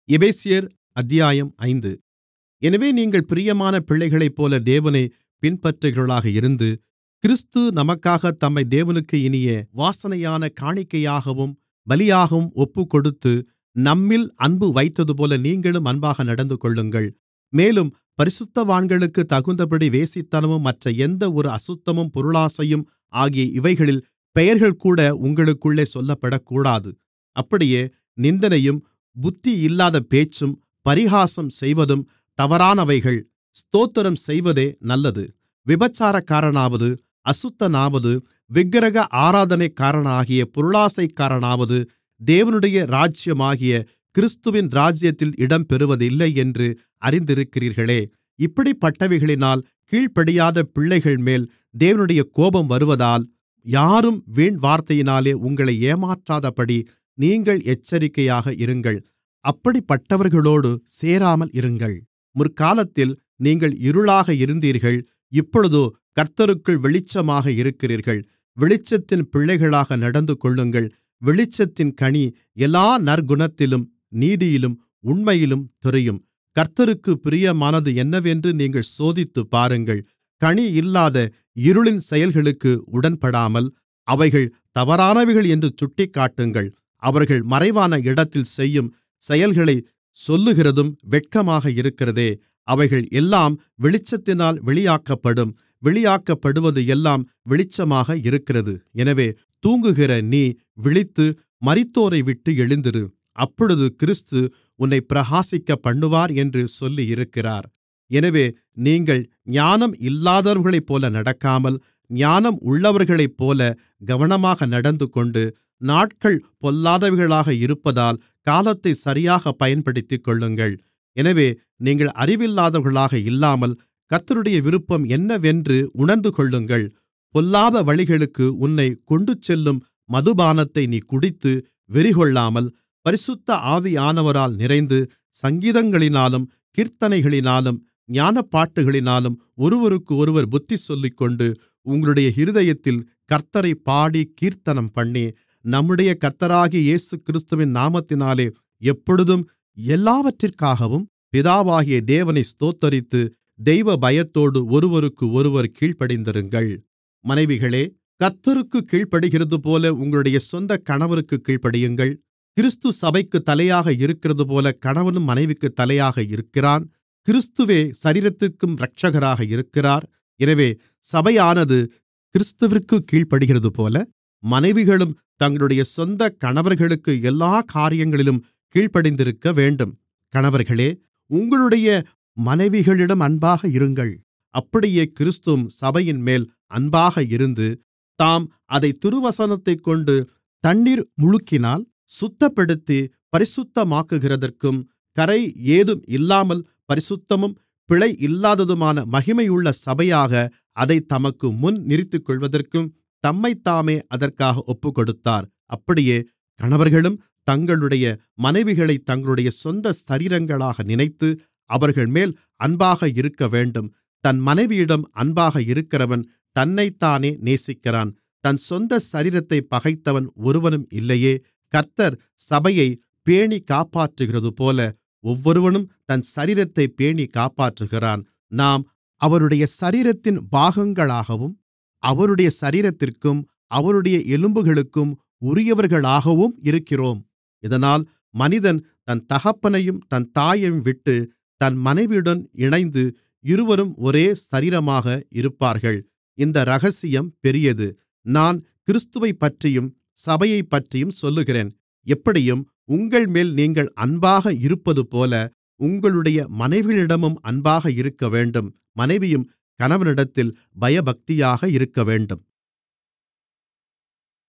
எபேசியர் அத்தியாயம் ஐந்து எனவே நீங்கள் பிரியமான பிள்ளைகளைப்போல தேவனைப் பின்பற்றுகிறவர்களாக இருந்து கிறிஸ்து நமக்காகத் தம்மை தேவனுக்கு இனிய வாசனையான காணிக்கையாகவும் பலியாகவும் ஒப்புக்கொடுத்து நம்மில் அன்பு வைத்ததுபோல நீங்களும் அன்பாக நடந்துகொள்ளுங்கள் மேலும் பரிசுத்தவான்களுக்குத் தகுந்தபடி வேசித்தனமும் மற்ற எந்த ஒரு அசுத்தமும் பொருளாசையும் ஆகிய இவைகளில் பெயர்கள்கூட உங்களுக்குள்ளே சொல்லப்படக்கூடாது அப்படியே நிந்தனையும் புத்தியில்லாத பேச்சும் பரிகாசம் செய்வதும் தவறானவைகள் ஸ்தோத்திரம் செய்வதே நல்லது விபசாரக்காரனாவது அசுத்தனாவது விக்கிரக ஆராதனைக்காரனாகிய பொருளாசைக்காரனாவது தேவனுடைய ராஜ்யமாகிய கிறிஸ்துவின் ராஜ்யத்தில் இடம்பெறுவதில்லையென்று அறிந்திருக்கிறீர்களே இப்படிப்பட்டவைகளினால் கீழ்ப்படியாத பிள்ளைகள்மேல் தேவனுடைய கோபம் வருவதால் யாரும் வீண்வார்த்தையினாலே உங்களை ஏமாற்றாதபடி நீங்கள் எச்சரிக்கையாக இருங்கள் அப்படிப்பட்டவர்களோடு சேராமல் இருங்கள் முற்காலத்தில் நீங்கள் இருளாக இருந்தீர்கள் இப்பொழுதோ கர்த்தருக்குள் வெளிச்சமாக இருக்கிறீர்கள் வெளிச்சத்தின் பிள்ளைகளாக நடந்துகொள்ளுங்கள் வெளிச்சத்தின் கனி எல்லா நற்குணத்திலும் நீதியிலும் உண்மையிலும் தெரியும் கர்த்தருக்குப் பிரியமானது என்னவென்று நீங்கள் சோதித்துப்பாருங்கள் கனி இல்லாத இருளின் செயல்களுக்கு உடன்படாமல் அவைகள் தவறானவைகள் என்று சுட்டிக்காட்டுங்கள் அவர்கள் மறைவான இடத்தில் செய்யும் செயல்களைச் சொல்லுகிறதும் வெட்கமாக இருக்கிறதே அவைகள் எல்லாம் வெளிச்சத்தினால் வெளியாக்கப்படும் வெளியாக்கப்படுவது எல்லாம் வெளிச்சமாக இருக்கிறது எனவே தூங்குகிற நீ விழித்து மரித்தோரைவிட்டு எழுந்திரு அப்பொழுது கிறிஸ்து உன்னைப் பிரகாசிக்கப்பண்ணுவார் என்று சொல்லியிருக்கிறார் எனவே நீங்கள் ஞானம் இல்லாதவர்களைப்போல நடக்காமல் ஞானம் உள்ளவர்களைப்போல கவனமாக நடந்துகொண்டு நாட்கள் பொல்லாதவைகளாக இருப்பதால் காலத்தை சரியாகப் பயன்படுத்திக்கொள்ளுங்கள் எனவே நீங்கள் அறிவில்லாதவர்களாக இல்லாமல் கர்த்தருடைய விருப்பம் என்னவென்று உணர்ந்துகொள்ளுங்கள் பொல்லாத வழிகளுக்கு உன்னைக் கொண்டுசெல்லும் மதுபானத்தை நீ குடித்து வெறிகொள்ளாமல் பரிசுத்த ஆவியானவரால் நிறைந்து சங்கீதங்களினாலும் கீர்த்தனைகளினாலும் ஞானப்பாட்டுகளினாலும் ஒருவருக்கொருவர் புத்திசொல்லிக்கொண்டு உங்களுடைய இருதயத்தில் கர்த்த்தரைப் பாடி கீர்த்தனம்பண்ணி நம்முடைய கர்த்தராகிய இயேசுகிறிஸ்துவின் நாமத்தினாலே எப்பொழுதும் எல்லாவற்றிற்காகவும் பிதாவாகிய தேவனை ஸ்தோத்தரித்து தெய்வபயத்தோடு ஒருவருக்கொருவர் கீழ்ப்படிந்திருங்கள் மனைவிகளே கர்த்தருக்குக் கீழ்ப்படிகிறதுபோல உங்களுடைய சொந்த கணவருக்குக் கீழ்ப்படியுங்கள் கிறிஸ்து சபைக்குத் தலையாக இருக்கிறதுபோல கணவனும் மனைவிக்குத் தலையாக இருக்கிறான் கிறிஸ்துவே சரீரத்திற்கும் இரட்சகராக இருக்கிறார் எனவே சபையானது கிறிஸ்துவிற்குக் கீழ்ப்படிகிறதுபோல மனைவிகளும் தங்களுடைய சொந்த கணவர்களுக்கு எல்லா காரியங்களிலும் கீழ்ப்படிந்திருக்க வேண்டும் கணவர்களே உங்களுடைய மனைவிகளிடம் அன்பாக இருங்கள் அப்படியே கிறிஸ்துவும் சபையின்மேல் அன்பாக இருந்து தாம் அதை திருவசனத்தைக்கொண்டு தண்ணீர் முழுக்கினால் சுத்தப்படுத்தி பரிசுத்தமாக்குகிறதற்கும் கரை ஏதும் இல்லாமல் பரிசுத்தமும் பிழை இல்லாததுமான மகிமையுள்ள சபையாக அதைத் தமக்கு முன் நிறுத்திக்கொள்வதற்கும் தம்மைத்தாமே அதற்காக ஒப்புக்கொடுத்தார் அப்படியே கணவர்களும் தங்களுடைய மனைவிகளைத் தங்களுடைய சொந்த சரீரங்களாக நினைத்து அவர்கள்மேல் அன்பாக இருக்கவேண்டும் தன் மனைவியிடம் அன்பாக இருக்கிறவன் தன்னைத்தானே நேசிக்கிறான் தன் சொந்த சரீரத்தைப் பகைத்தவன் ஒருவனும் இல்லையே கர்த்தர் சபையைப் பேணிக் காப்பாற்றுகிறதுபோல ஒவ்வொருவனும் தன் சரீரத்தைப் பேணிக் காப்பாற்றுகிறான் நாம் அவருடைய சரீரத்தின் பாகங்களாகவும் அவருடைய சரீரத்திற்கும் அவருடைய எலும்புகளுக்கும் உரியவர்களாகவும் இருக்கிறோம் இதனால் மனிதன் தன் தகப்பனையும் தன் தாயையும் விட்டு தன் மனைவியுடன் இணைந்து இருவரும் ஒரே சரீரமாக இருப்பார்கள் இந்த இரகசியம் பெரியது நான் கிறிஸ்துவைப்பற்றியும் சபையைப்பற்றியும் சொல்லுகிறேன் எப்படியும் உங்கள்மேல் நீங்கள் அன்பாக இருப்பதுபோல உங்களுடைய மனைவிகளிடமும் அன்பாக இருக்கவேண்டும் மனைவியும் கணவனிடத்தில் பயபக்தியாக இருக்கவேண்டும்